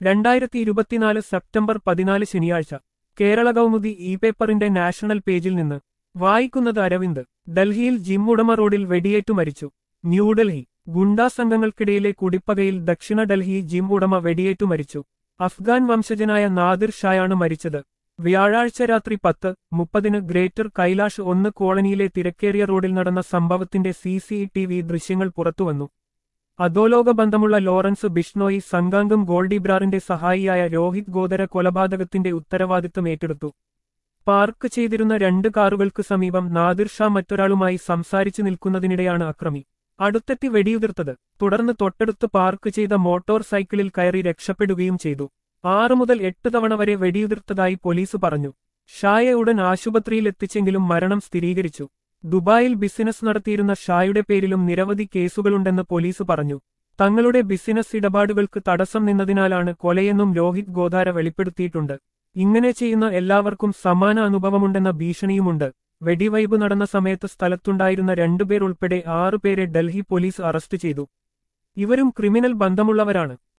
രണ്ടായിരത്തി ഇരുപത്തിനാല് സെപ്റ്റംബർ പതിനാല് ശനിയാഴ്ച കേരള കൗമുദി ഇ പേപ്പറിന്റെ നാഷണൽ പേജിൽ നിന്ന് വായിക്കുന്നത് അരവിന്ദ് ഡൽഹിയിൽ ജിം ഉടമ റോഡിൽ വെടിയേറ്റു മരിച്ചു ന്യൂഡൽഹി ഗുണ്ടാ സംഘങ്ങൾക്കിടയിലെ കുടിപ്പകയിൽ ദക്ഷിണ ഡൽഹി ജിം ഉടമ വെടിയേറ്റു മരിച്ചു അഫ്ഗാൻ വംശജനായ നാദിർ ഷായാണ് മരിച്ചത് വ്യാഴാഴ്ച രാത്രി പത്ത് മുപ്പതിന് ഗ്രേറ്റർ കൈലാഷ് ഒന്ന് കോളനിയിലെ തിരക്കേറിയ റോഡിൽ നടന്ന സംഭവത്തിന്റെ സി സി ടി വി ദൃശ്യങ്ങൾ പുറത്തുവന്നു അധോലോക ബന്ധമുള്ള ലോറൻസ് ബിഷ്ണോയി സംഗാംഗം ഗോൾഡിബ്രാറിന്റെ സഹായിയായ രോഹിത് ഗോദര കൊലപാതകത്തിന്റെ ഉത്തരവാദിത്തം ഏറ്റെടുത്തു പാർക്ക് ചെയ്തിരുന്ന രണ്ട് കാറുകൾക്ക് സമീപം നാദിർ ഷാ മറ്റൊരാളുമായി സംസാരിച്ചു നിൽക്കുന്നതിനിടെയാണ് അക്രമി അടുത്തെത്തി വെടിയുതിർത്തത് തുടർന്ന് തൊട്ടടുത്ത് പാർക്ക് ചെയ്ത മോട്ടോർ സൈക്കിളിൽ കയറി രക്ഷപ്പെടുകയും ചെയ്തു ആറ് മുതൽ എട്ട് തവണ വരെ വെടിയുതിർത്തതായി പോലീസ് പറഞ്ഞു ഷായെ ഉടൻ ആശുപത്രിയിൽ എത്തിച്ചെങ്കിലും മരണം സ്ഥിരീകരിച്ചു ദുബായിൽ ബിസിനസ് നടത്തിയിരുന്ന ഷായുടെ പേരിലും നിരവധി കേസുകളുണ്ടെന്ന് പോലീസ് പറഞ്ഞു തങ്ങളുടെ ബിസിനസ് ഇടപാടുകൾക്ക് തടസ്സം നിന്നതിനാലാണ് കൊലയെന്നും രോഹിത് ഗോധാര വെളിപ്പെടുത്തിയിട്ടുണ്ട് ഇങ്ങനെ ചെയ്യുന്ന എല്ലാവർക്കും സമാന അനുഭവമുണ്ടെന്ന ഭീഷണിയുമുണ്ട് വെടിവയ്പ് നടന്ന സമയത്ത് സ്ഥലത്തുണ്ടായിരുന്ന രണ്ടുപേർ ഉൾപ്പെടെ ആറുപേരെ ഡൽഹി പോലീസ് അറസ്റ്റ് ചെയ്തു ഇവരും ക്രിമിനൽ ബന്ധമുള്ളവരാണ്